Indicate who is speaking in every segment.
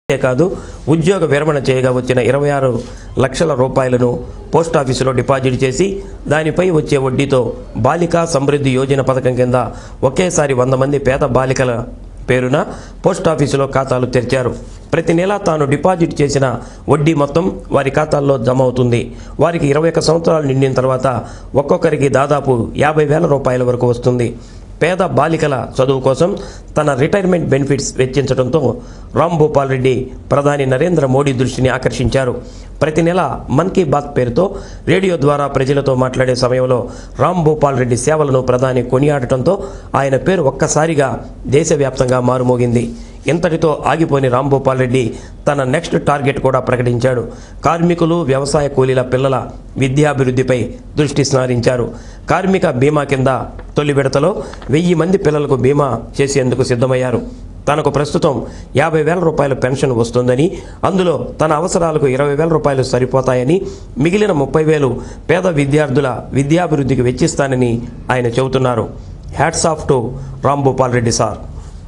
Speaker 1: అంతేకాదు ఉద్యోగ విరమణ చేయగా వచ్చిన ఇరవై ఆరు లక్షల రూపాయలను పోస్టాఫీసులో డిపాజిట్ చేసి దానిపై వచ్చే వడ్డీతో బాలికా సమృద్ధి యోజన పథకం కింద ఒకేసారి వంద మంది పేద బాలికల పేరున పోస్టాఫీసులో ఖాతాలు తెరిచారు ప్రతి నెల తాను డిపాజిట్ చేసిన వడ్డీ మొత్తం వారి ఖాతాల్లో జమ అవుతుంది వారికి ఇరవై ఒక్క సంవత్సరాలు నిండిన తర్వాత ఒక్కొక్కరికి దాదాపు యాభై వేల రూపాయల వరకు వస్తుంది పేద బాలికల చదువు కోసం తన రిటైర్మెంట్ బెనిఫిట్స్ వెచ్చించడంతో రామ్ భూపాల్ రెడ్డి ప్రధాని నరేంద్ర మోడీ దృష్టిని ఆకర్షించారు ప్రతి నెల మన్ కీ బాత్ పేరుతో రేడియో ద్వారా ప్రజలతో మాట్లాడే సమయంలో రామ్ భూపాల్ రెడ్డి సేవలను ప్రధాని కొనియాడటంతో ఆయన పేరు ఒక్కసారిగా దేశవ్యాప్తంగా మారుమోగింది ఇంతటితో ఆగిపోని రామ్ భూపాల్ రెడ్డి తన నెక్స్ట్ టార్గెట్ కూడా ప్రకటించాడు కార్మికులు వ్యవసాయ కూలీల పిల్లల విద్యాభివృద్ధిపై దృష్టి సారించారు కార్మిక బీమా కింద తొలి విడతలో వెయ్యి మంది పిల్లలకు బీమా చేసేందుకు సిద్ధమయ్యారు తనకు ప్రస్తుతం యాభై వేల రూపాయల పెన్షన్ వస్తుందని అందులో తన అవసరాలకు ఇరవై వేల రూపాయలు సరిపోతాయని మిగిలిన ముప్పై వేలు పేద విద్యార్థుల విద్యాభివృద్ధికి వెచ్చిస్తానని ఆయన చెబుతున్నారు hats off to Ram Bhupal Reddy sir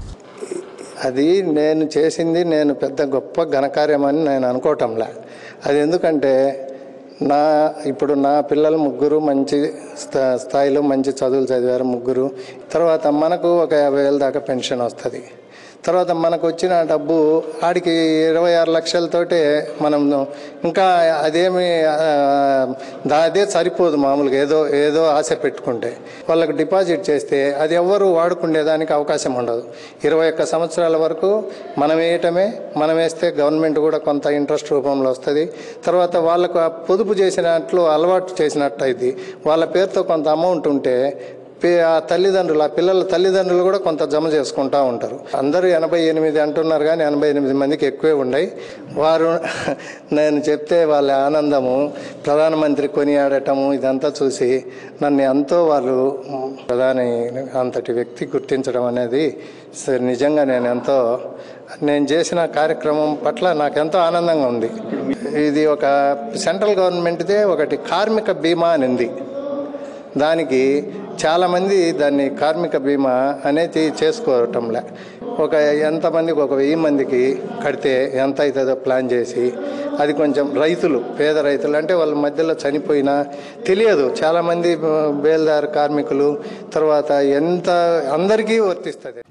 Speaker 2: అది నేను చేసింది నేను పెద్ద గొప్ప ఘనకార్యమని నేను అనుకోవటంలే అది ఎందుకంటే నా ఇప్పుడు నా పిల్లలు ముగ్గురు మంచి స్థా స్థాయిలో మంచి చదువులు చదివారు ముగ్గురు తర్వాత మనకు ఒక యాభై వేల దాకా పెన్షన్ వస్తుంది తర్వాత మనకు వచ్చిన డబ్బు ఆడికి ఇరవై ఆరు లక్షలతోటే మనం ఇంకా అదేమి ఆ, దా- అదే సరిపోదు మామూలుగా ఏదో ఏదో ఆశ పెట్టుకుంటే వాళ్ళకి డిపాజిట్ చేస్తే అది ఎవ్వరు వాడుకునేదానికి అవకాశం ఉండదు ఇరవై ఒక్క సంవత్సరాల వరకు మనం వేయటమే మనం వేస్తే గవర్నమెంట్ కూడా కొంత ఇంట్రెస్ట్ రూపంలో వస్తుంది తర్వాత వాళ్ళకు ఆ పొదుపు చేసినట్లు అలవాటు చేసినట్టు అయింది వాళ్ళ పేరుతో కొంత అమౌంట్ ఉంటే పే- ఆ తల్లిదండ్రులు ఆ పిల్లల తల్లిదండ్రులు కూడా కొంత జమ చేసుకుంటూ ఉంటారు అందరూ ఎనభై ఎనిమిది అంటున్నారు కానీ ఎనభై ఎనిమిది మందికి ఎక్కువే ఉన్నాయి వారు నేను చెప్తే వాళ్ళ ఆనందము ప్రధానమంత్రి కొనియాడటము ఇదంతా చూసి నన్ను ఎంతో వాళ్ళు ప్రధాని అంతటి వ్యక్తి గుర్తించడం అనేది స- నిజంగా నేను ఎంతో నేను చేసిన కార్యక్రమం పట్ల నాకు ఎంతో ఆనందంగా ఉంది ఇది ఒక సెంట్రల్ గవర్నమెంట్దే ఒకటి కార్మిక బీమా అని ఉంది దానికి చాలామంది దాన్ని కార్మిక బీమా అనేది చేసుకోవటంలే ఒక ఎంతమందికి ఒక వెయ్యి మందికి కడితే ఎంత అవుతుందో ప్లాన్ చేసి అది కొంచెం రైతులు పేద రైతులు అంటే వాళ్ళ మధ్యలో చనిపోయినా తెలియదు చాలామంది బేల్దార్ కార్మికులు తర్వాత ఎంత అందరికీ వర్తిస్తుంది